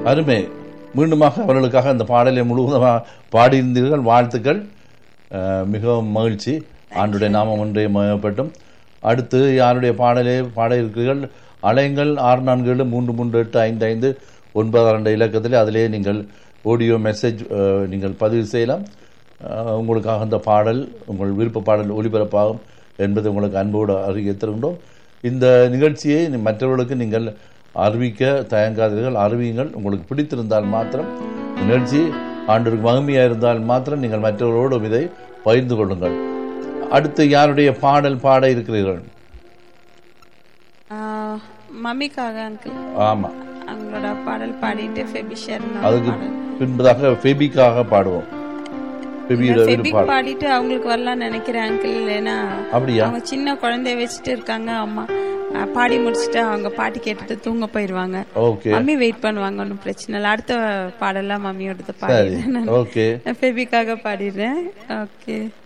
அருமை மீண்டுமாக அவர்களுக்காக அந்த பாடலை முழுவதுமாக பாடியிருந்தீர்கள் வாழ்த்துக்கள் அஹ், மிகவும் மகிழ்ச்சி ஆண்டுடைய நாமம் ஒன்றே மயப்பட்டும் அடுத்து யாருடைய பாடலை பாட இருக்கிறீர்கள் அலைங்கள் ஆறு நான்கு ஏழு மூன்று மூன்று எட்டு ஐந்து ஐந்து ஒன்பது ரெண்டு இலக்கத்தில் அதிலே நீங்கள் ஆடியோ மெசேஜ் அஹ், நீங்கள் பதிவு செய்யலாம் அஹ், உங்களுக்காக அந்த பாடல் உங்கள் விருப்ப பாடல் ஒளிபரப்பாகும் என்பதை உங்களுக்கு அன்போடு அறிவித்திருக்கின்றோம் இந்த நிகழ்ச்சியை நீ- மற்றவர்களுக்கு நீங்கள் அறிவிக்க தயங்காதீர்கள் அறிவியுங்கள் உங்களுக்கு பிடித்திருந்தால் மாத்திரம் நிகழ்ச்சி ஆண்டுக்கு மகிமையாக இருந்தால் மாத்திரம் நீங்கள் மற்றவர்களோடு இதை பகிர்ந்து கொள்ளுங்கள் அடுத்து யாருடைய பாடல் பாட இருக்கிறீர்கள் ஆஹ், மம்மிக்காக அங்கிள் ஆமா அவங்களோட பாடல் பாடிட்டு ஃபெபிஷர் அதுக்கு பின்பதாக ஃபெபிக்காக பாடுவோம் ஃபெபியோட ஃபெபிக் விருப்பாடு பாடிட்டு அவங்களுக்கு வரலாம்னு நினைக்கிறேன் அங்கிள் ஏன்னா அப்படியா அவங்க சின்ன குழந்தைய வச்சுட்டு இருக்காங்க அம்மா ஆஹ், பாடி முடிச்சுட்டு அவங்க பாட்டு கேட்டுட்டு தூங்க போயிருவாங்க ஓகே மம்மி வெயிட் பண்ணுவாங்க ஒன்றும் பிரச்சனை இல்லை அடுத்த பாடெல்லாம் மம்மியோடது சரி பாடிடுறேன் ஓகே ஃபெபிக்காக பாடிடுறேன் ஓகே